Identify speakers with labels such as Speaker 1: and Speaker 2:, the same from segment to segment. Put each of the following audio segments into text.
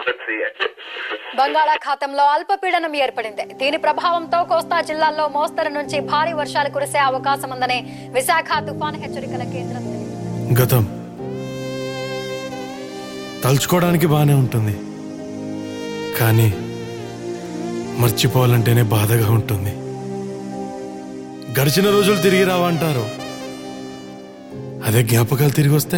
Speaker 1: బంగాళాఖాతంలో అల్పపీడనం ఏర్పడింది దీని ప్రభావంతో కోస్తా జిల్లాల్లో మోస్తరు నుంచి భారీ వర్షాలు కురిసే అవకాశం ఉందని విశాఖ తుఫాను హెచ్చరికల కేంద్రం తెలిపింది.
Speaker 2: గతం తలుచుకోవడానికి బాగానే ఉంటుంది కానీ మర్చిపోవాలంటేనే బాధగా ఉంటుంది గడిచిన రోజులు తిరిగి రావంటారు అదే జ్ఞాపకాలు తిరిగి వస్తే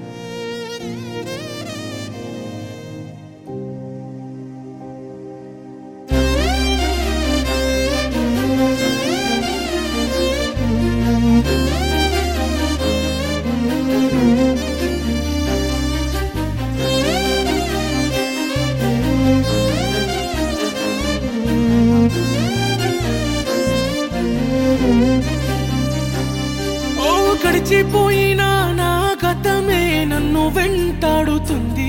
Speaker 3: ఓ గడిచిపోయిన నా గతమే నన్ను వెంటాడుతుంది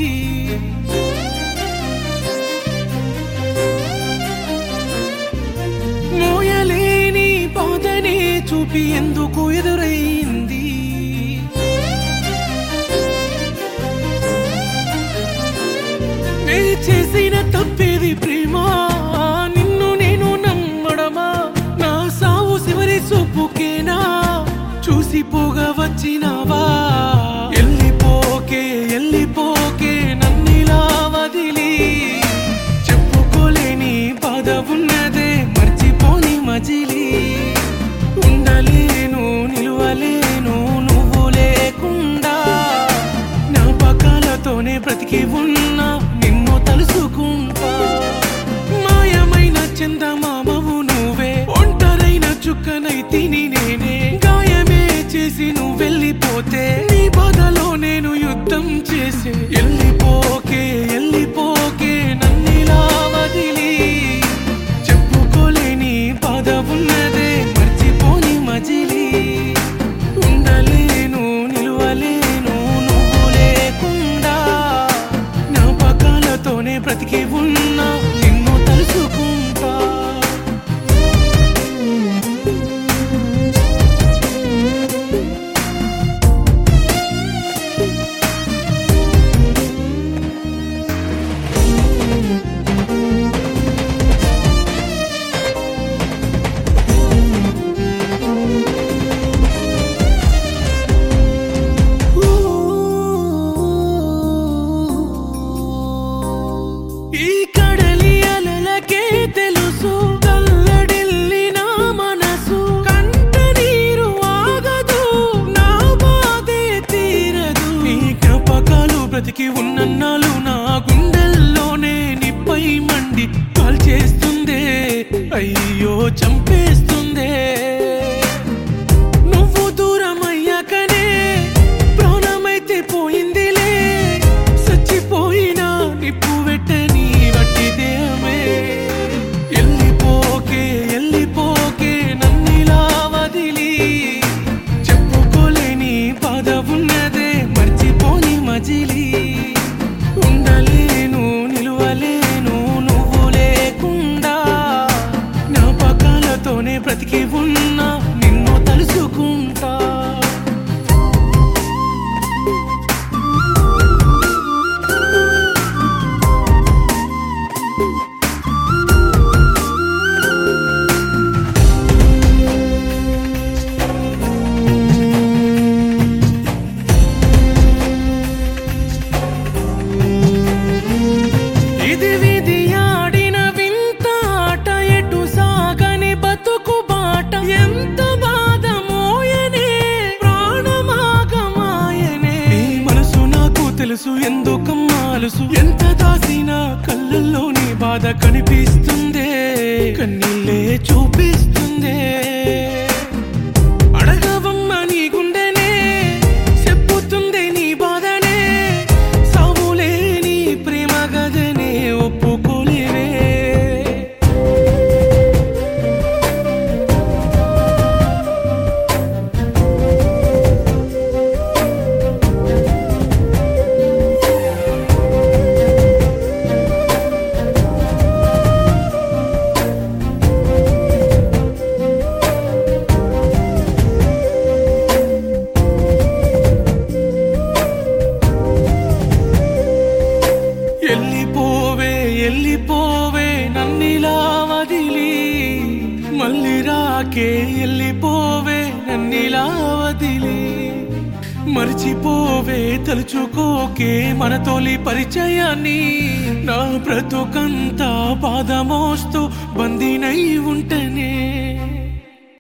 Speaker 3: మోయలేని బాధనే చూపి ఎందుకు ఎదురైంది నే చేసిన తప్పేది ప్రేమ నిన్ను నేను నమ్మడమా నా సావు చివరి చూపుకేనా చూసిపోగా వచ్చినావా ఎల్లిపోకే ఎల్లిపోకే నన్నిలా వదిలి చెప్పుకోలేని బాధ ఉన్నదే మర్చిపోని మజిలి ఉండలేను నిలువలేను నువ్వు లేకుండా జ్ఞాపకాలతోనే బ్రతికి ఉన్నా నిన్ను తలుసుకుంటా మాయమైన చందమామవు నువ్వే ఒంటరైన చుక్కనై తిని నేనే గాయమే చేసి నువ్వు వెళ్ళిపోతే నీ బాధలో నేను యుద్ధం చేసే ఎల్లిపోకే ఎల్లిపోకే నన్నిలా వదిలి చెప్పుకోలేని బాధ ఉన్నదే మర్చిపోని మజిలి ఉండలేను నిలువలేను నువ్వు లేకుండా జ్ఞాపకాలతోనే బ్రతికి ఉన్నా నిన్ను తలుసుకుంటా ఈ కడలి అలలకే తెలుసు కల్లడిల్లిన మనసు కంట నీరు ఆగదు నా బాధే తీరదు నీ జ్ఞాపకాలు బ్రతికి ఉన్నన్నాళ్ళు నా గుండెల్లోనే నిప్పై మండి కాల్చేస్తుందే అయ్యో చంపేస్తుందే నువ్వు దూరం అయ్యాకనే ప్రాణమైతే పోయిందిలే చచ్చిపోయినా నిప్పు వెట్టని వట్టి దేహమే ఎల్లిపోకే ఎల్లిపోకే నన్నిలా వదిలి చెప్పుకోలేని బాధ ఉన్నదే మర్చిపోని మజిలి ఉండలేను నిలువలేను నువ్వు లేకుండా జ్ఞాపకాలతోనే బ్రతికి ఉన్నా నిన్ను తలుసుకుంటా ఇది విధి ఆడిన వింత ఆట ఎటు సాగని బతుకు బాట ఎంత బాధ మోయనే ప్రాణమాగమాయనే ఈ మనసు నాకు తెలుసు ఎందుకమ్మాలుసు ఎంత దాసినా కళ్ళల్లోని బాధ కనిపిస్తుందే కన్నీళ్ళే చూపిస్తుందే అడగవమ్మ నీ గుండెనే చెప్పుతుంది నీ బాధనే సావులే నీ ప్రేమ గదనే ఒప్పుకోలేవే ఎల్లిపోవే నన్నిలా వదిలి మళ్ళీ రాకే ఎల్లిపోవే నన్నిలా వదిలి మర్చిపోవే తలుచుకోకే మన తొలి పరిచయాన్ని నా బ్రతుకంతా పాదమోస్తూ బందీనై ఉంటనే